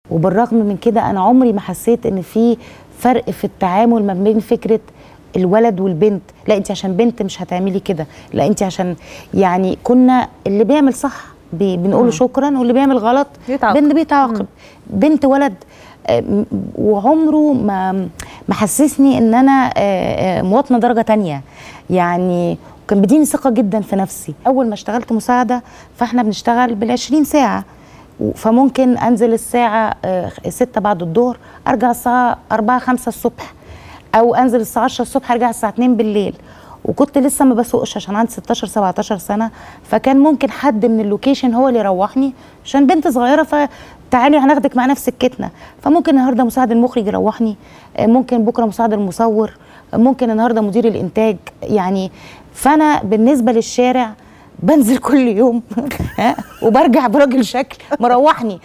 وبالرغم من كده انا عمري ما حسيت ان في فرق في التعامل ما بين فكره الولد والبنت لا انت عشان بنت مش هتعملي كده لا انت عشان يعني كنا اللي بيعمل صح بي بنقول له شكرا واللي بيعمل غلط يتعاقب. بنت بيتعاقب بنت ولد آه، م- وعمره ما ما حسسني ان انا آه، آه، مواطنه درجه تانية يعني كان بيديني ثقه جدا في نفسي اول ما اشتغلت مساعده فاحنا بنشتغل بال20 ساعه و- فممكن انزل الساعه آه، ستة بعد الظهر ارجع الساعه 4 5 الصبح او انزل الساعه 10 الصبح ارجع الساعه 2 بالليل وكنت لسه ما بسوقش عشان عندي 16 17 سنه فكان ممكن حد من اللوكيشن هو اللي يروحني عشان بنت صغيره فتعالي هناخدك معانا في سكتنا فممكن النهارده مساعد المخرج يروحني آه، ممكن بكره مساعد المصور آه، ممكن النهارده مدير الانتاج يعني فانا بالنسبه للشارع بنزل كل يوم ها، وبرجع براجل شكل مروحني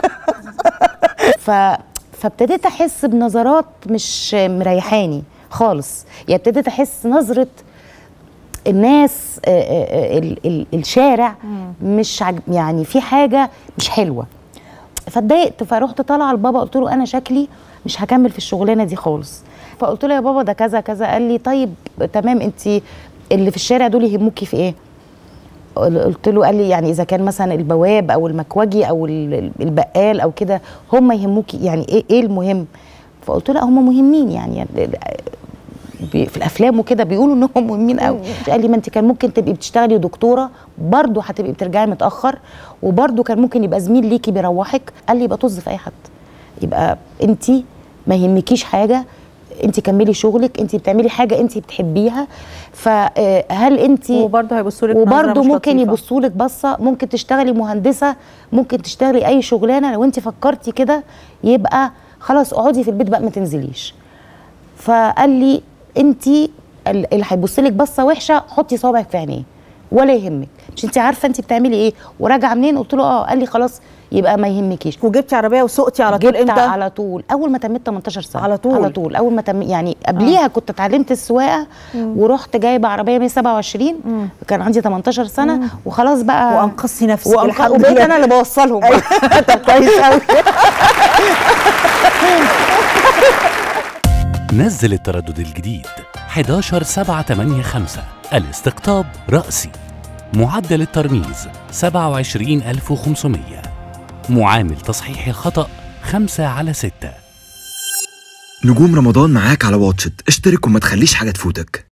ف فابتديت احس بنظرات مش مريحاني خالص يعني ابتديت احس نظره الناس آه، آه، آه، ال- ال- الشارع مش عجب يعني في حاجه مش حلوه فاتضايقت فرحت طالعه لبابا قلت له انا شكلي مش هكمل في الشغلانه دي خالص فقلت له يا بابا ده كذا كذا قال لي طيب تمام انت اللي في الشارع دول يهموكي في ايه قلت له قال لي يعني اذا كان مثلا البواب او المكوجي او ال- البقال او كده هم يهموكي يعني ايه ايه المهم فقلت له لا هم مهمين يعني بي- في الافلام وكده بيقولوا انهم مهمين قوي قال لي ما انت كان ممكن تبقي بتشتغلي دكتوره برضه هتبقي بترجعي متاخر وبرضه كان ممكن يبقى زميل ليكي بيروحك قال لي يبقى طز في اي حد يبقى انت ما يهمكيش حاجه انت كملي شغلك انت بتعملي حاجه انت بتحبيها فهل انت وبرضه هيبصوا لك وبرضه ممكن يبصوا لك بصه ممكن تشتغلي مهندسه ممكن تشتغلي اي شغلانه لو انت فكرتي كده يبقى خلاص اقعدي في البيت بقى ما تنزليش فقال لي انت اللي هيبص لك بصه وحشه حطي صوابعك في عينيه ولا يهمك مش انت عارفه انت بتعملي ايه وراجعه منين قلت له اه قال لي خلاص يبقى ما يهمكيش وجبتي عربيه وسقتي على طول جبت امتى؟ على طول اول ما تميت 18 سنه على طول؟ على طول اول ما تم يعني قبليها كنت اتعلمت السواقه ورحت جايبه عربيه 127 كان عندي 18 سنه وخلاص بقى وانقذتي نفسك وأنق- الحمد وبقيت لله. انا اللي بوصلهم طب كويس قوي نزل التردد الجديد 11 7 8 5 الاستقطاب رأسي معدل الترميز 27500 معامل تصحيح الخطأ 5 على 6 نجوم رمضان معاك على واتشت اشترك وما تخليش حاجة تفوتك